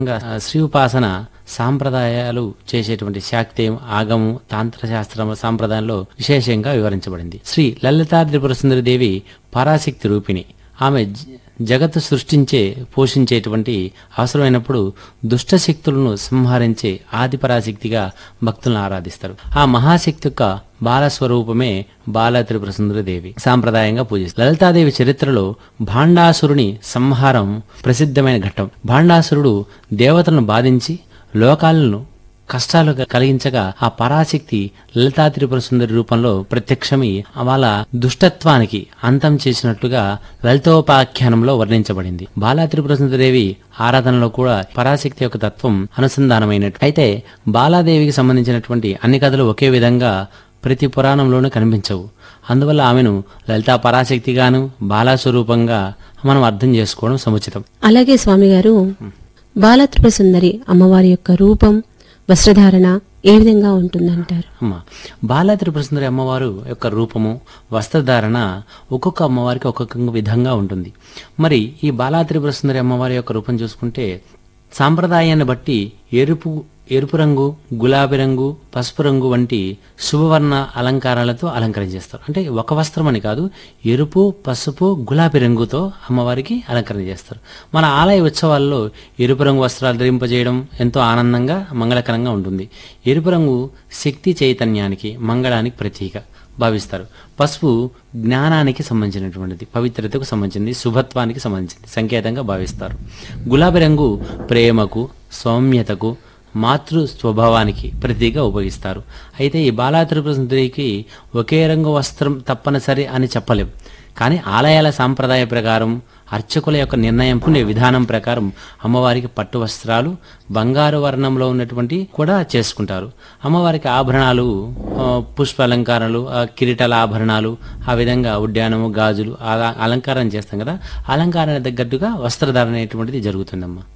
ఇంకా శ్రీ ఉపాసన సాంప్రదాయాలు చేసేటువంటి శాక్తేయం ఆగము తాంత్రశాస్త్రం సాంప్రదాయంలో విశేషంగా వివరించబడింది శ్రీ లలితా త్రిపుర సుందరి దేవి పరాశక్తి రూపిణి ఆమె జ- జగత్తు సృష్టించే పోషించేటువంటి అవసరమైనప్పుడు దుష్ట శక్తులను సంహరించే ఆది పరాశక్తిగా భక్తులను ఆరాధిస్తారు ఆ మహాశక్తి యొక్క బాలస్వరూపమే బాల త్రిపుర సుందరి దేవి సాంప్రదాయంగా పూజిస్తారు లలితాదేవి చరిత్రలో భాండాసురుని సంహారం ప్రసిద్ధమైన ఘట్టం భాండాసురుడు దేవతలను బాధించి లోకాలను కష్టాలు కలిగించగా ఆ పరాశక్తి లలితా త్రిపుర సుందరి రూపంలో ప్రత్యక్షమై వాళ్ళ దుష్టత్వానికి అంతం చేసినట్లుగా లలితోపాఖ్యానంలో వర్ణించబడింది బాలా త్రిపుర సుందరిదేవి ఆరాధనలో కూడా పరాశక్తి యొక్క తత్వం అనుసంధానమైనట్టు అయితే బాలాదేవికి సంబంధించినటువంటి అన్ని కథలు ఒకే విధంగా ప్రతి పురాణంలోనూ కనిపించవు అందువల్ల ఆమెను లలితా పరాశక్తిగాను బాలాస్వరూపంగా మనం అర్థం చేసుకోవడం సముచితం అలాగే స్వామి గారు బాలత్రిపుర సుందరి అమ్మవారి యొక్క రూపం వస్త్రధారణ ఏ విధంగా ఉంటుందంటారు అమ్మ బాలా త్రిపుర సుందరి అమ్మవారు యొక్క రూపము వస్త్రధారణ ఒక్కొక్క అమ్మవారికి ఒక్కొక్క విధంగా ఉంటుంది మరి ఈ బాలా త్రిపుర సుందరి అమ్మవారి యొక్క రూపం చూసుకుంటే సాంప్రదాయాన్ని బట్టి ఎరుపు ఎరుపు రంగు గులాబీ రంగు పసుపు రంగు వంటి శుభవర్ణ అలంకారాలతో అలంకరించేస్తారు అంటే ఒక వస్త్రం అని కాదు ఎరుపు పసుపు గులాబీ రంగుతో అమ్మవారికి అలంకరణ చేస్తారు మన ఆలయ ఉత్సవాల్లో ఎరుపు రంగు వస్త్రాలు ధరింపజేయడం ఎంతో ఆనందంగా మంగళకరంగా ఉంటుంది ఎరుపు రంగు శక్తి చైతన్యానికి మంగళానికి ప్రతీక భావిస్తారు పసుపు జ్ఞానానికి సంబంధించినటువంటిది పవిత్రతకు సంబంధించింది శుభత్వానికి సంబంధించింది సంకేతంగా భావిస్తారు గులాబీ రంగు ప్రేమకు సౌమ్యతకు మాతృ స్వభావానికి ప్రతీగా ఉపయోగిస్తారు అయితే ఈ బాలా త్రిపుర సుందరికి ఒకే రంగు వస్త్రం తప్పనిసరి అని చెప్పలేం కానీ ఆలయాల సాంప్రదాయ ప్రకారం అర్చకుల యొక్క నిర్ణయం ఉండే విధానం ప్రకారం అమ్మవారికి పట్టు వస్త్రాలు బంగారు వర్ణంలో ఉన్నటువంటి కూడా చేసుకుంటారు అమ్మవారికి ఆభరణాలు ఆ, పుష్ప అలంకారాలు ఆ, కిరీటాల ఆభరణాలు ఆ విధంగా ఉడ్యానము గాజులు అలా అలంకారం చేస్తాం కదా అలంకారానికి తగ్గట్టుగా వస్త్రధారణ అనేటువంటిది జరుగుతుందమ్మా